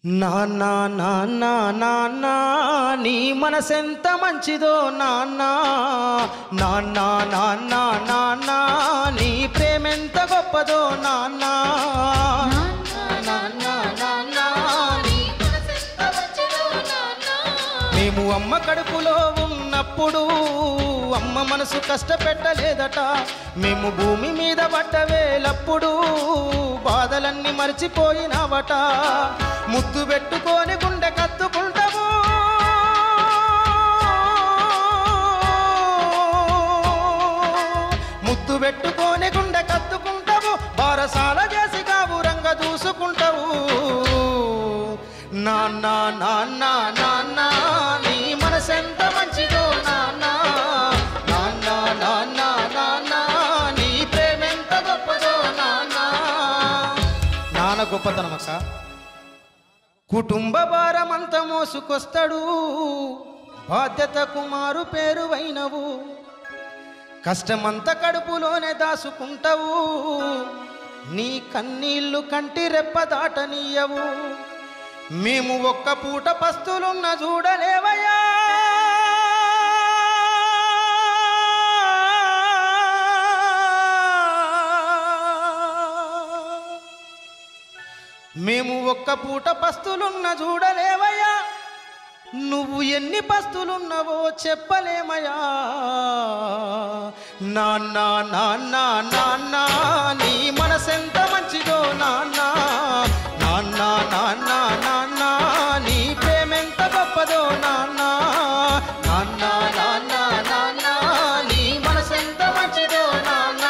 నాన్న నాన్న నాన్న నీ మనసెంత మంచిదో నాన్న నాన్న నాన్న నాన్న నీ ప్రేమెంత గొప్పదో నాన్న నాన్న నాన్న నీ మేము అమ్మ కడుపులో ఉన్నప్పుడు అమ్మ మనసు కష్టపెట్టలేదట మేము భూమి మీద పడ్డవేలప్పుడు బాధలన్నీ మర్చిపోయినావట ముద్దు పెట్టుకొని గుండె కత్తుకుంటాము ముద్దు పెట్టుకొని గుండె కత్తుకుంటావు బారసాల చేసి కావురంగ దూసుకుంటావు నాన్న నాన్న నాన్న నీ మనసెంత మంచిదో నాన్న నాన్న నాన్న నాన్న నీ ప్రేమెంత గొప్పదో నాన్న నాన్న గొప్పతనం అక్క కుటుంబ భారమంతా మోసుకొస్తాడు బాధ్యత కుమారు పేరు వైనవు కష్టమంత కడుపులోనే దాసుకుంటావు నీ కన్నీళ్లు కంటి రెప్ప దాటనీయవు మేము ఒక్క పూట పస్తులున్న చూడలేవయ్యా మేము ఒక్క పూట పస్తులున్న చూడలేవయ్యా నువ్వు ఎన్ని పస్తులున్నావో చెప్పలేమయా నాన్న నాన్న నాన్న నీ మనసెంత మంచిదో నాన్న నాన్న నాన్న నాన్న నీ ప్రేమెంత గొప్పదో నాన్న నాన్న నాన్న నాన్న నీ మనసెంత మంచిదో నాన్న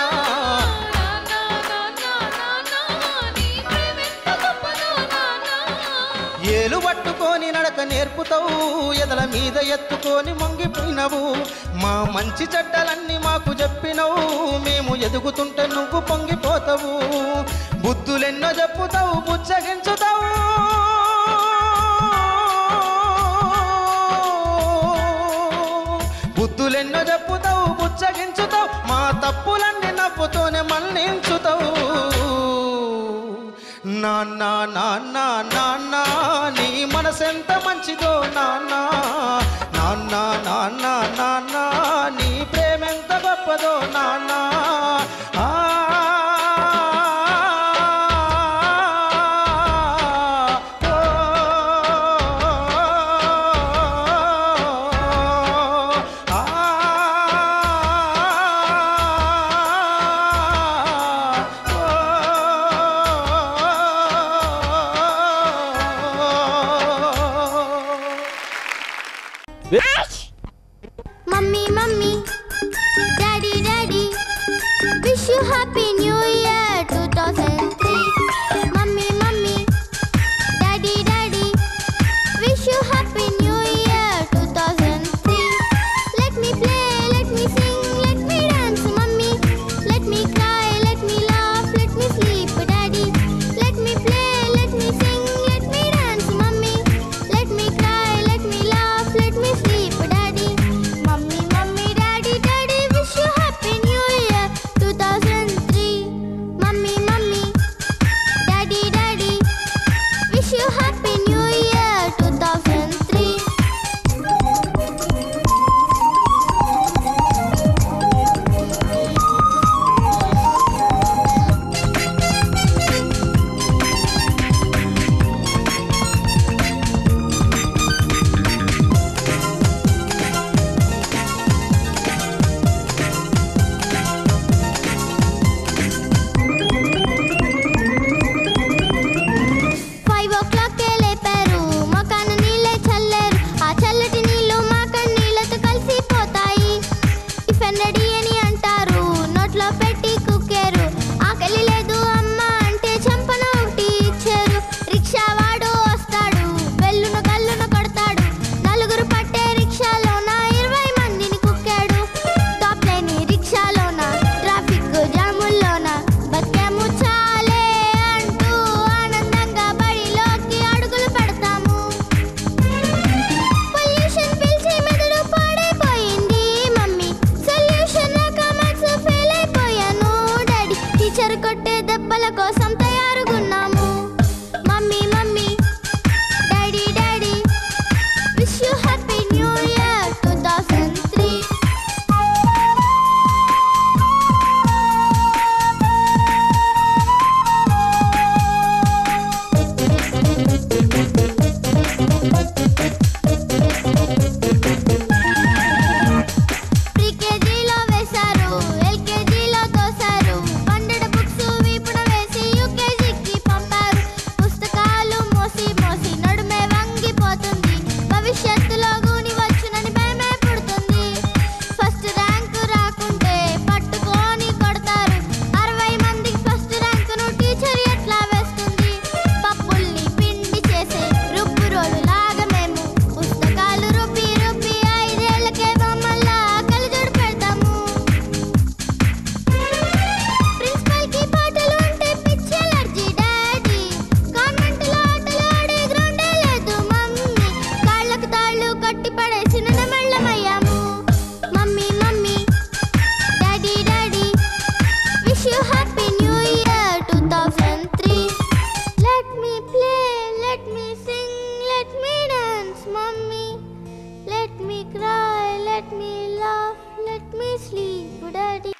ఏలు పట్టుకొని నడక నేర్పుతావు ఎదల మీద ఎత్తుకొని మొంగిపోయినవు మా మంచి చెడ్డలన్నీ మాకు చెప్పినవు మేము ఎదుగుతుంటే నువ్వు పొంగిపోతావు బుద్ధులెన్నో చెప్పుతావు బుచ్చగించుతావు బుద్ధులెన్నో చెప్పుతావు బుచ్చగించుతావు మా తప్పులన్నీ నవ్వుతోనే మన్నించుతావు నాన్న నాన్న నాన్న నీ మనసెంత మంచిదో నాన్న నాన్న నాన్న నాన్న నీ ప్రేమెంత గొప్పదో నాన్న ఆ ఓ, ఆ, mummy mummy daddy daddy wish you happy new year two thousand three mummy mummy daddy daddy wish you happy new year two thousand three let me play let me sing let me dance mummy let me cry let me laugh let me sleep daddy let me play let me sing let me dance mummy let me cry let me laugh let me sleep daddy mummy mummy daddy daddy wish you happy new year two thousand three mummy mummy daddy daddy wish you happy new year two thousand three five o'clock let me laugh, let me sleep, daddy.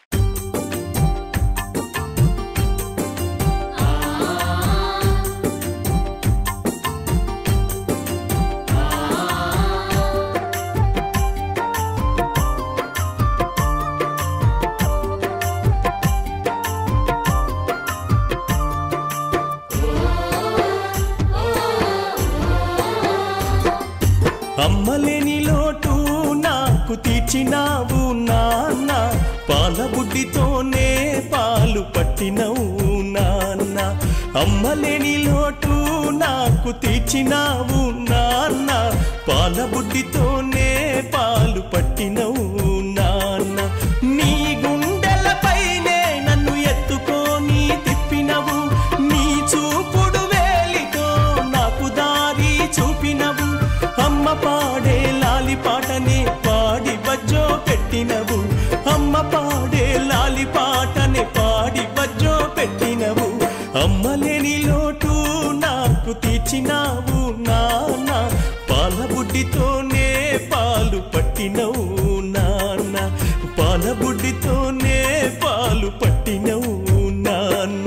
అమ్మలేని లోటు నాకు తీర్చినావు నాన్న పాల బుడ్డితోనే పాలు పట్టినవు నాన్న అమ్మలేని లోటు నాకు తీర్చినావు నాన్న పాల బుడ్డితోనే పాలు పట్టినవు నాన్న నీ గుండెలపైనే నన్ను ఎత్తుకొని తిప్పినవు నీ చూపుడు వేలితో నాకు దారి చూపినవు అమ్మ పాడే లాలి పాటనే పాడి బజ్జో పెట్టినవు అమ్మ పాడే లాలి పాటనే పాడి బజ్జో పెట్టినవు అమ్మ లేని లోటు నాకు తీర్చినావు నాన్న పాల బుడ్డితోనే పాలు పట్టినవు నాన్న పాల బుడ్డితోనే పాలు పట్టినవు నాన్న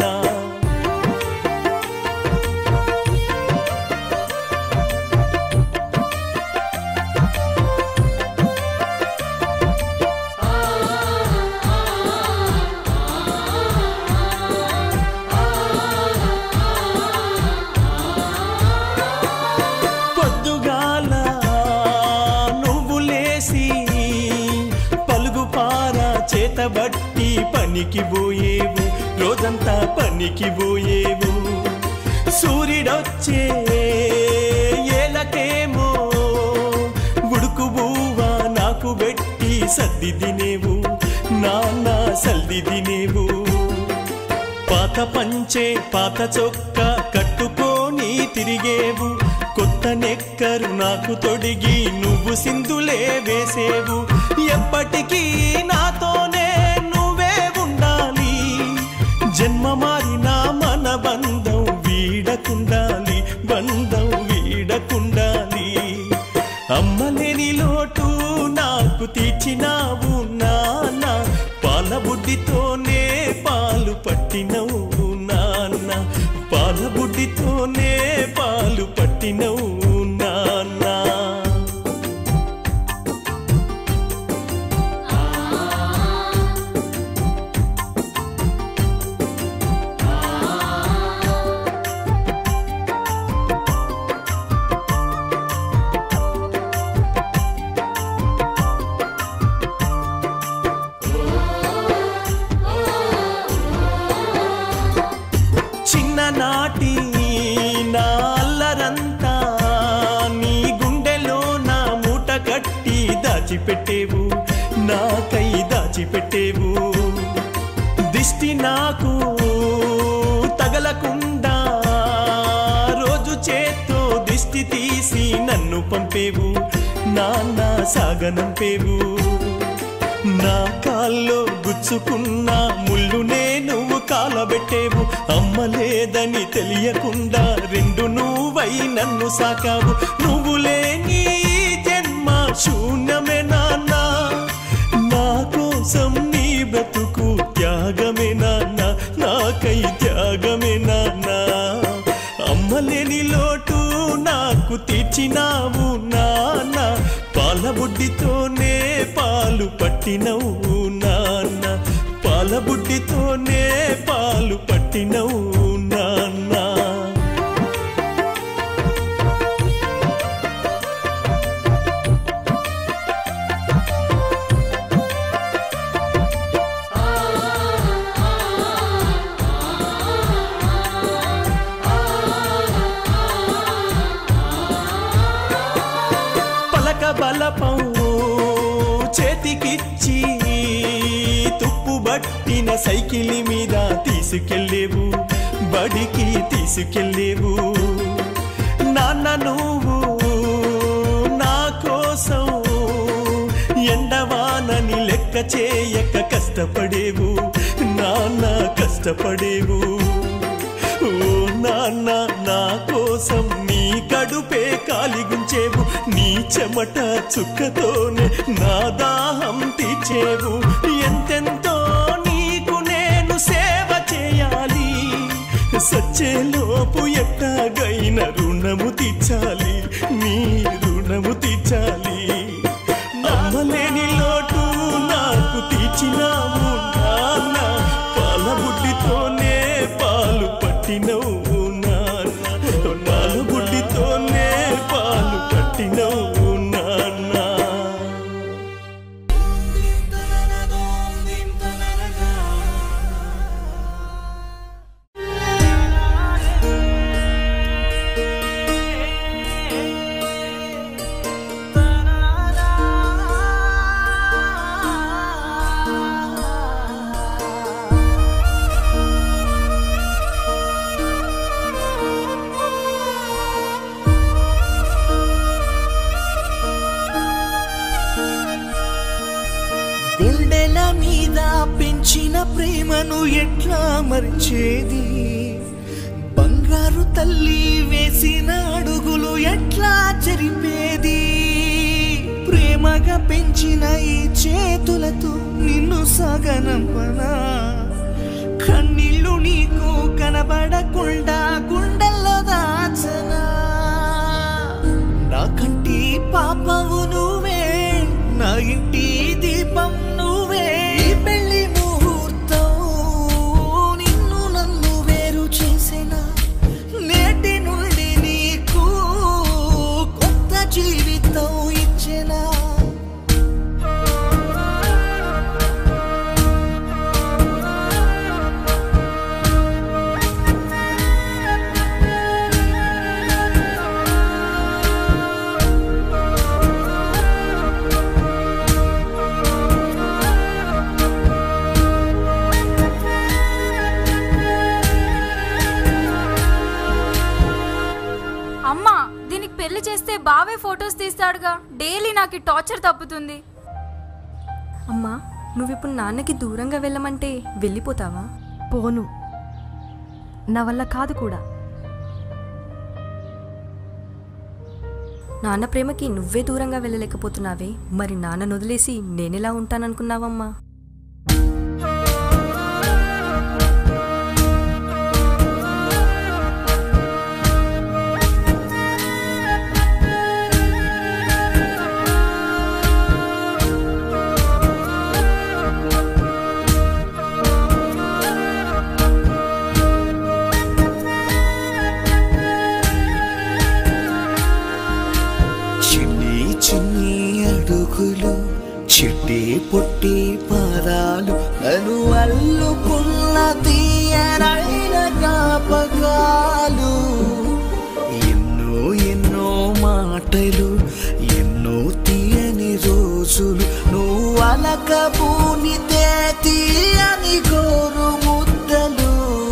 పొద్దుగాల నువ్వు లేసి పలుగు పార చేతబట్టి పనికి పోయేవు రోజంతా పనికి పోయేవు సూర్యుడొచ్చే ఏలకేమో ఉడుకు బువ్వ నాకు పెట్టి సర్ది తినేవు నాన్న సల్ది తినేవు పాత పంచే పాత చొక్క కట్టుకొని తిరిగేవు కొత్త నెక్కరు నాకు తొడిగి నువ్వు సింధులే వేసేవు ఎప్పటికీ నాతోనే నువ్వే ఉండాలి జన్మ మారిన మన బంధం వీడకుండాలి బంధం వీడకుండాలి అమ్మలేని లోటు నాకు తీర్చినావు నాన్న పాల బుడ్డితోనే పాలు పట్టినవు నాన్న పాల బుడ్డితోనే పాలు పట్టినవు నాన్న చిన్ననాటి నా అల్లరంతా నీ గుండెలో నా మూట కట్టి దాచిపెట్టేవు నాకై దాచిపెట్టేవు దిష్టి నాకు తగలకుండా రోజు చేత్తో దిష్టి తీసి నన్ను పంపేవు నాన్న సాగనంపేవు నా కాల్లో గుచ్చుకున్న ముళ్ళునే నువ్వు కాలబెట్టేవు అమ్మ లేదని తెలియకుండా రెండు నువ్వై నన్ను సాకావు నువ్వు లేని ఈ జన్మ శూన్యమే నాన్న నా కోసం నీ బ్రతుకు త్యాగమే నాన్న నాకై త్యాగమే నాన్న అమ్మలేని లోటు నాకు తీర్చినావు నాన్న పాల బుడ్డితోనే పాలు పట్టినవు నాన్న పాల బుడ్డితోనే పాలు పట్టినవు నాన్న పలక బలపం చేతికిచ్చి తుప్పు బట్టిన సైకిల్ మీద తీసుకెళ్ళేవు బడికి తీసుకెళ్ళేవు నాన్న నువ్వు నా కోసం ఎండవానని లెక్క చేయక కష్టపడేవు నాన్న కష్టపడేవు ఓ నాన్న నా కోసం నీ కడుపే కాలిగుంచేవు నీ చెమట చుక్కతోనే నా దాహం తీర్చేవు ఎంతెంతో నీకు నేను సేవ చేయాలి సచ్చేలోపు ఎట్టాగైన రుణము తీర్చాలి నీ రుణము తీర్చాలి నమ్మలేని లోటు నాకు తీర్చినావు నాన్న పాల బుడ్డితోనే పాలు పట్టినవు నాన్న పాల బుడ్డితోనే పాలు పట్టినవు నాన్న గుండెల మీద పెంచిన ప్రేమను ఎట్లా మరిచేది బంగారు తల్లి వేసిన అడుగులు ఎట్లా చెరిపేది ప్రేమగా పెంచిన ఈ చేతులతో నిన్ను సాగనంపనా కన్నీళ్ళు నీకు కనబడకుండా గుండెల్లో దాచనా నా కంటి పాపవు నువ్వే నా ఇంటి దీపం నువ్వే ఈ పెళ్లి ముహూర్తం నిన్ను నన్ను వేరు చేసిన నేటి నుండి నీకు కొత్త జీవితం ఇచ్చెనా అమ్మా దీనికి పెళ్లి చేస్తే బావే ఫొటోస్ తీస్తాడుగా డైలీ నాకు ఈ టార్చర్ తప్పుతుంది అమ్మా నువ్విప్పుడు నాన్నకి దూరంగా వెళ్ళమంటే వెళ్ళిపోతావా పోను నా వల్ల కాదు కూడా నాన్న ప్రేమకి నువ్వే దూరంగా వెళ్ళలేకపోతున్నావే మరి నాన్నను వదిలేసి నేనెలా ఉంటాననుకున్నావమ్మా చిన్ని చిన్ని అడుగులు చిట్టి పొట్టి పాదాలు నన్ను అల్లుకున్న తీయనైన జ్ఞాపకాలు ఎన్నో ఎన్నో మాటలు ఎన్నో తీయని రోజులు నువ్వు అలకబూనితే తీయని గోరు ముద్దలు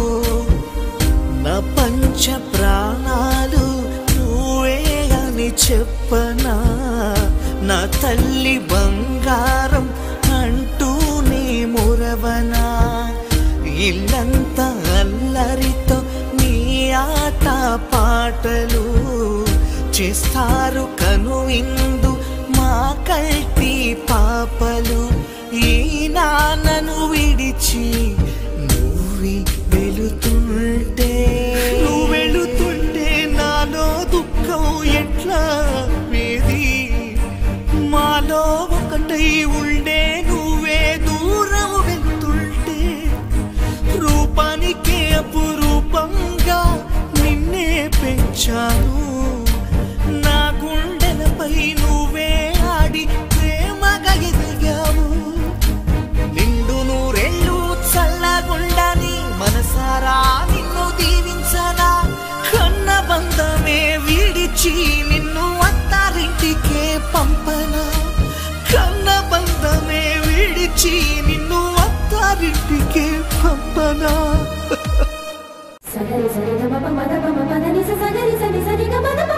నా పంచ ప్రాణాలు నువ్వే అని చెప్పనా నా తల్లి బంగారం అంటూ నీ మురవనా ఇల్లంతా అల్లరితో నీ ఆట పాటలు చేస్తారు కను ఇందు మా కల్టి పాపలు ఈ నాన్నను విడిచి నువ్వు వెళుతుంటే నువ్వు వెళుతుంటే నాలో దుఃఖం ఎట్లా వేది మాలో ఒకటై ఉండే నువ్వే దూరం వెళ్తుంటే రూపానికే అపురూపంగా నిన్నే పెంచాను నా గుండెలపై నువ్వే ఆడి ప్రేమగా ఎదిగావు నిండు నూరెళ్ళు చల్లగుండని మనసారా నిన్ను దీవించనా కన్న బంధమే విడిచి నిన్ను అత్తారింటికే పంపనా కన్న బంధమే విడిచి నిన్ను అత్తారింటికే పంపనా సగరి సరి గమ పమ పద పమ పద ని స సగరి సరి సరి గమ పద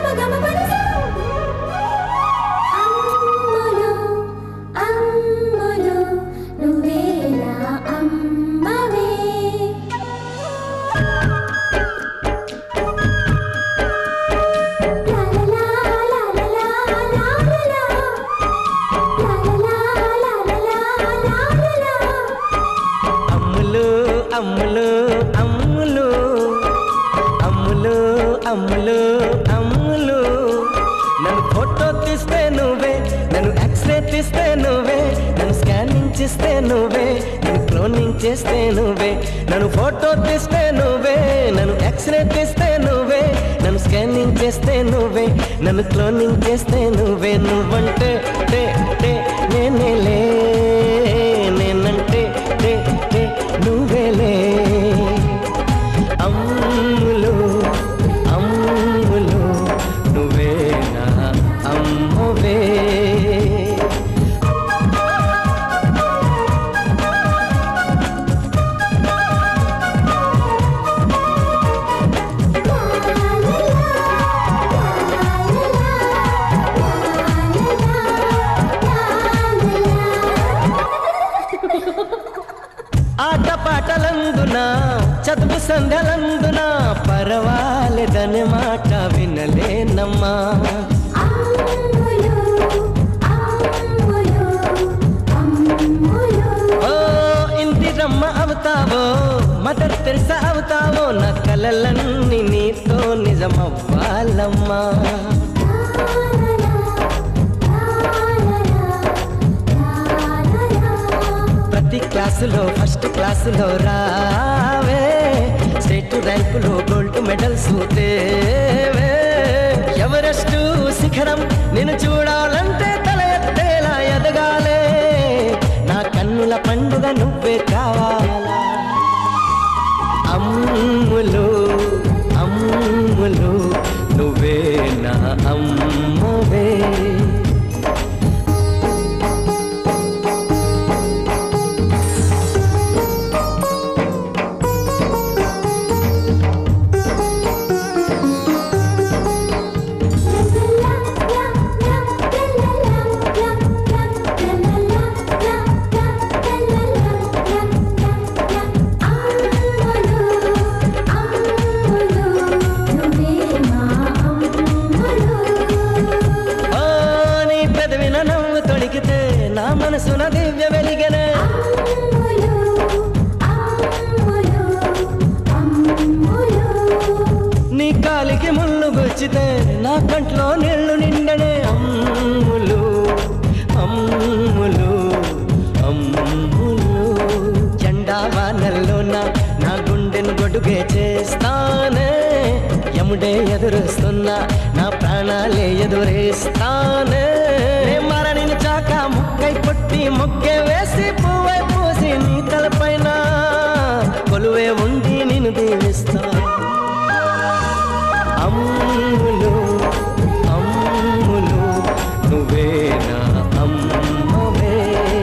ఇస్తే నువ్వే నన్ను క్లోనింగ్ చేస్తే నువ్వే నన్ను ఫోటో తీస్తే నువ్వే నన్ను ఎక్స్రే తీస్తే నువ్వే నన్ను స్కానింగ్ చేస్తే నువ్వే నన్ను క్లోనింగ్ చేస్తే నువ్వే నువ్వంటే టే టే నేనేలే నేనంటే టే టే నువ్వేలే అమ్ములు అమ్ములు నువ్వే నా అమ్మవే ఆట పాటలందున చదువు సంధ్యలందున పర్వాలేదని మాట వినలేనమ్మా ఓ ఇందిరమ్మ అవుతావో మదర్ తెరస అవుతావో నా కలలన్నీ నీతో నిజమవ్వాలమ్మా ప్రతి క్లాసులో ఫస్ట్ క్లాసులో రావే స్టేట్ ర్యాంకులో గోల్డ్ మెడల్స్ తేవే ఎవరెస్ట్ శిఖరం నిన్ను చూడాలంటే తల ఎత్తేలా ఎదగాలే నా కన్నుల పండుగ నువ్వే కావాలా అమ్ములు అమ్ములు నువ్వే నా అమ్మవే ఓ నీ పెదవిన నవ్వు తొడిగితే నా మనసున దివ్య వెలిగనే నీ కాలికి ముళ్ళు గుచ్చితే నా కంట్లో నీళ్లు నిండనే అమ్ములు అమ్ములు అమ్ములు జెండా వానల్లోన నా గుండెను గొడుగే చేస్తానే యముడే ఎదురుస్తున్నా నా ప్రాణాలే ఎదురేస్తానే నే మరణించాక ముక్కై పుట్టి ముక్కే వేసి పువ్వై పూసి నీ తలపైన కొలువే ఉండి నిన్ను దీవిస్తా అమ్ములు అమ్ములు నువ్వే నా అమ్మవే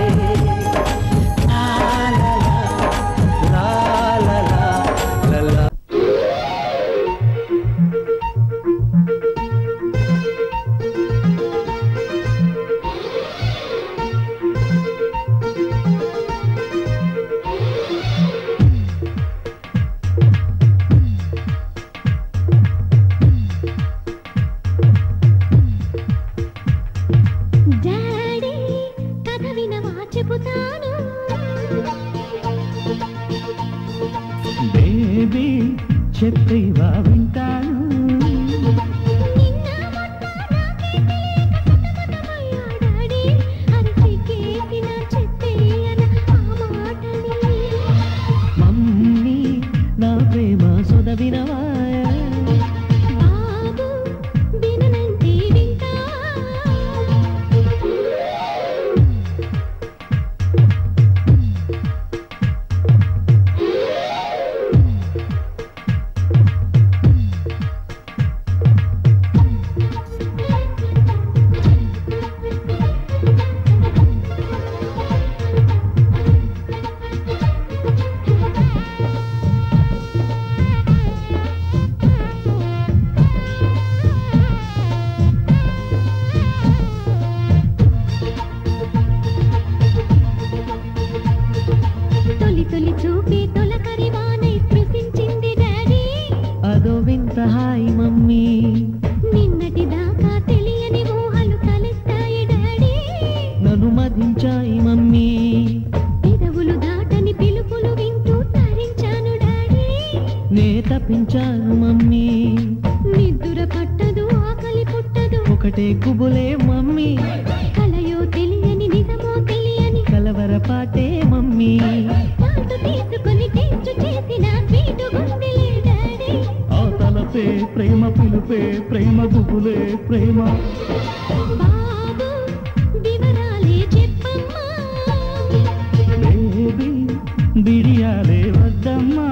లా లా లా, లా లా లా, లా లా. డాడీ కథ వినవా చెబుతాను బేబీ చెప్పేవా వింటాను నిన్న మొన్న నాకే తెలియక సతమతమయ్యా డాడీ అరచికేసిన చెప్పేయన ఆ మాటని మమ్మీ నా ప్రేమ సొదవినవాయ బాబు విననంటే వింటా తొలి తొలి చూపే తొలకరి వానై స్పృశించింది డాడీ అదో వింత హాయ్ మమ్మీ నిన్నటి దాకా తెలియని ఊహలు తలెత్తాయి డాడీ నన్ను మధించాయి మమ్మీ పెదవులు దాటని పిలుపులు వింటూ తరించాను డాడీ నే తప్పించాను మమ్మీ నిద్దుర పట్టదు ఆకలి పుట్టదు ఒకటే కుబులే మమ్మీ కలయో తెలియని నిజమో తెలియని కలవర పాటే మమ్మీ తాటు తీసుకొని టేస్ట్ చేసిన స్వీటు గుండెలే డాడీ ఆ తలపే ప్రేమ పిలుపే ప్రేమ గుబులే ప్రేమ బాబు వివరాలే చెప్పమ్మా బేబీ బిడియాలే వద్దమ్మా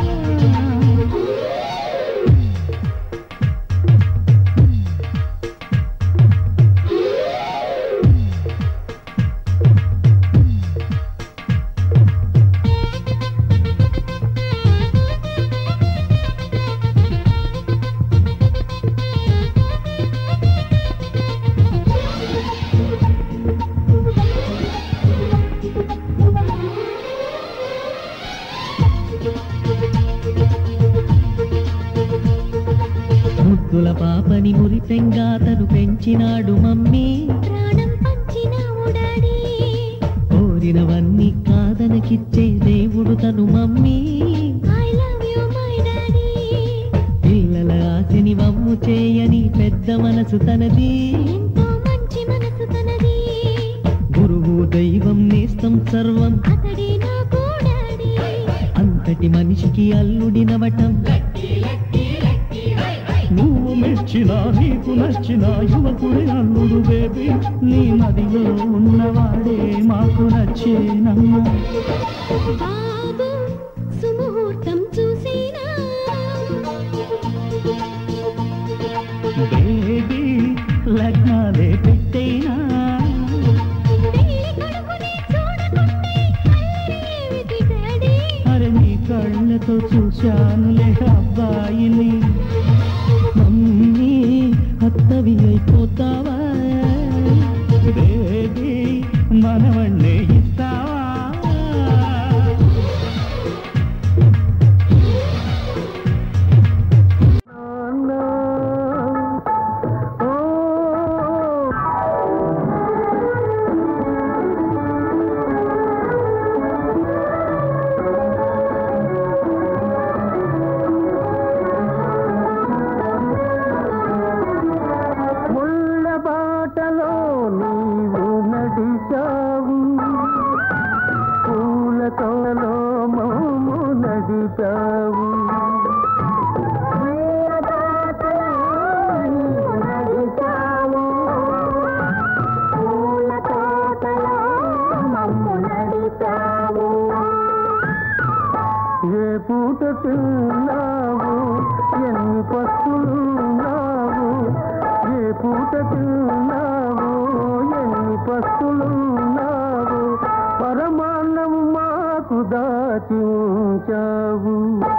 ముద్దుల పాపని మురిపెంగా తను పెంచినాడు మమ్మీ ప్రాణం పంచినావు డాడీ కోరినవన్నీ కాదనకిచ్చే దేవుడు తను mummy I love you my daddy పిల్లల ఆశని వమ్ము చేయని పెద్ద మనసు తనది ఎంతో మంచి మనసు తనది గురువు దైవం నేస్తం సర్వం అతడే నాకు డాడీ అంతటి మనిషికి అల్లుడినవటం నువ్వు మెచ్చిన నీకు నచ్చిన యువకుడి అల్లుడు బేబీ నీ మదిలో ఉన్నవాడే మాకు నచ్చేనమ్మా బాబు సుముహూర్తం చూసినా బేబీ లగ్నాలే పెట్టేనా పెళ్లి కొడుకుని చూడకుంటే అల్లరేమిటి డాడీ అరే నీ కళ్ళతో చూశానులే అబ్బాయిని మమ్మీ అత్తవి అయిపోతావా బేబీ మనవన్నే ఇస్తావా ముళ్ళ బాటలో నీవు నడిచావు పూల తోలో మౌము నడిచావు ఏ పూట తిన్నావు ఎన్ని పస్తులున్నావు ఏ పూట తిన్నావు ఎన్ని పస్తులున్నావు పరమాన్నం మాకు దాచి ఉంచావు